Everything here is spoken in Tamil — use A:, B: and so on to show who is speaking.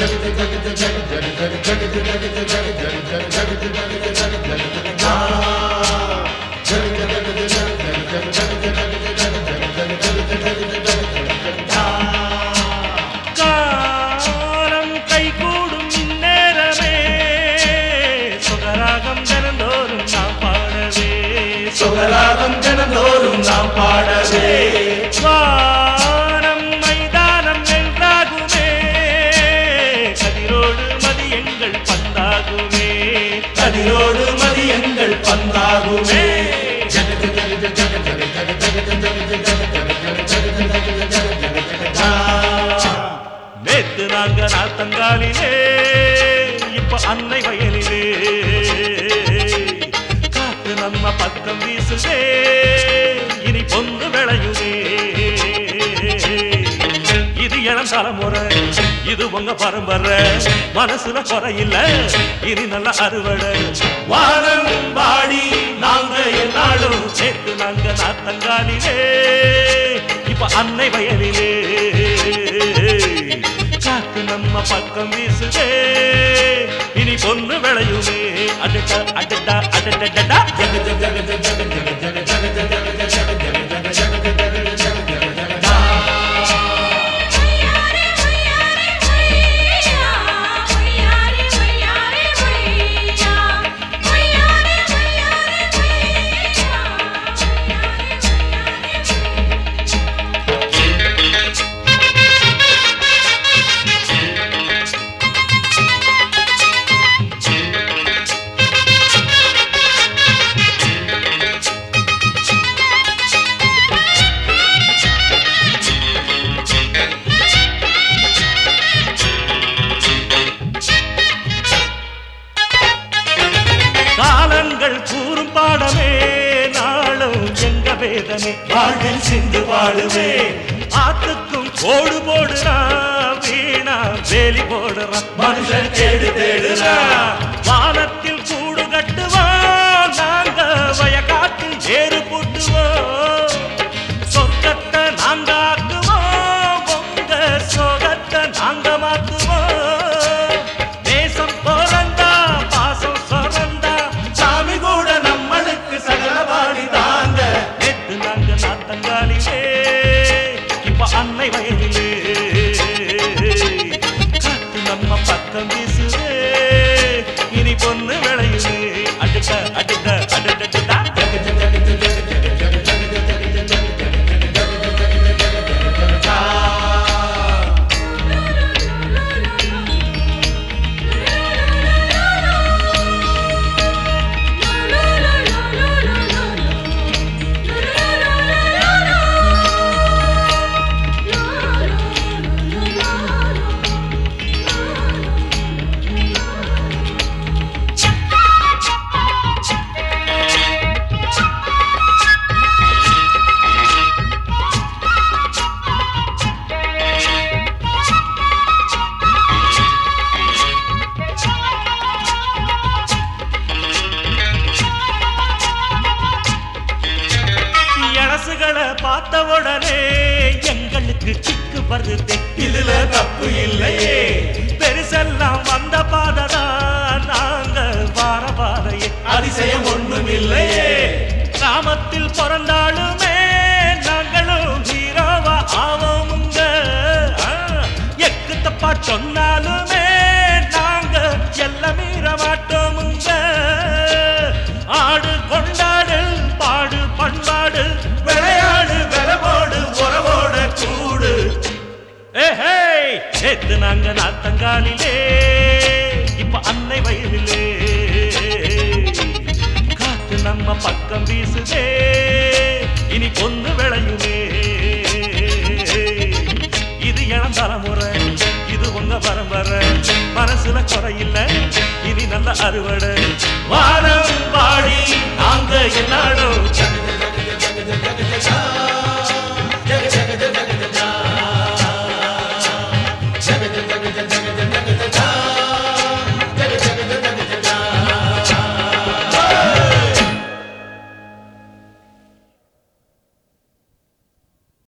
A: காலம் கைகூடும் இந்நேரமே சுகராகம் தினந்தோறும் நாம் பாடவே
B: சுகராகம் தினந்தோறும் நாம் பாடவே
A: வானம் மைதானம் வென்றாகுமே கதிரோடு மதி எங்கள் பந்தாகுமே
B: கதிரோடு மதியங்கள் பந்தாகுமே
A: நேத்து நாங்க நாத்தங்காலிலே இப்ப அன்னை வயலிலே காத்து நம்ம பக்கம் வீசுதே இனி பொந்து விளையுதே இது இளம் தலைமுறை இது உங்க பரம்பரை மனசுல குறையில்ல இனி நல்ல அறுவடை
B: வானம் பாடி நாங்க என்னாலும்
A: நேத்து நாங்க நாத்தங்காலிலே இப்ப அன்னை வயலிலே காத்து நம்ம பக்கம் வீசுதே இனி பொண்ணு விளையுமே அடடா அடடா அடடடடா காலங்கள் கூறும் பாடமே நாளும் எங்க வேதனை
B: வாழ்வில் சிந்து வாழுவே
A: ஆத்துக்கும் கோடு போடுறா வீணா வேலி போடுறா
B: மனுஷன் தேடு தேடுறா
A: வானத்தில் கூடு கட்டுவோம் நாங்க வயக்காட்டில் ஏறு பூட்டுவோம் சொர்க்கத்தை நாங்க ஆக்குவோம் உங்க சோகத்தை நாங்க மாத்துவோம் தேசம் பிறந்தா பாசம் சொரந்தா
B: சாமி கூட நம்மளுக்கு சகல பாடி தாங்க
A: நேத்து நாங்க நாத்தங்காலிலே இப்ப அன்னை வயலிலே காத்து நம்ம பக்கம் வீசுதே இனி பொண்ணு விளையுதே அடுத்த அடுத்த அடுத்தா இளசுகளை பார்த்த உடனே எங்களுக்கு சிக்கு வருது
B: இதுல தப்பு இல்லையே
A: பெருசெல்லாம் வந்த பாததான் நாங்க வார பாதையே
B: அதிசயம் ஒண்ணும் இல்லையே
A: கிராமத்தில் பிறந்தாலுமே நாங்களும் ஹீரோவா ஆவோமுங்க ஆ, எக்கு தப்பா சொன்னாலுமே நாங்க எல்ல மீற மாட்டோமுங்க ஆடு கொண்டாடு பாடு பண்பாடு
B: விளையாடு விலவோடு உறவோட கூடு
A: ஏஹே நேத்து நாங்க நாத்தங்காலிலே இப்ப அன்னை வயலிலே காத்து நம்ம பக்கம் வீசுதே இனி பொண்ணு விளையுமே இது இளம் தலைமுறை இது உங்க பரம்பரை மனசுல குறையில்ல இனி நல்ல அறுவடை
B: வானம் பாடி நாங்க என்னாலும்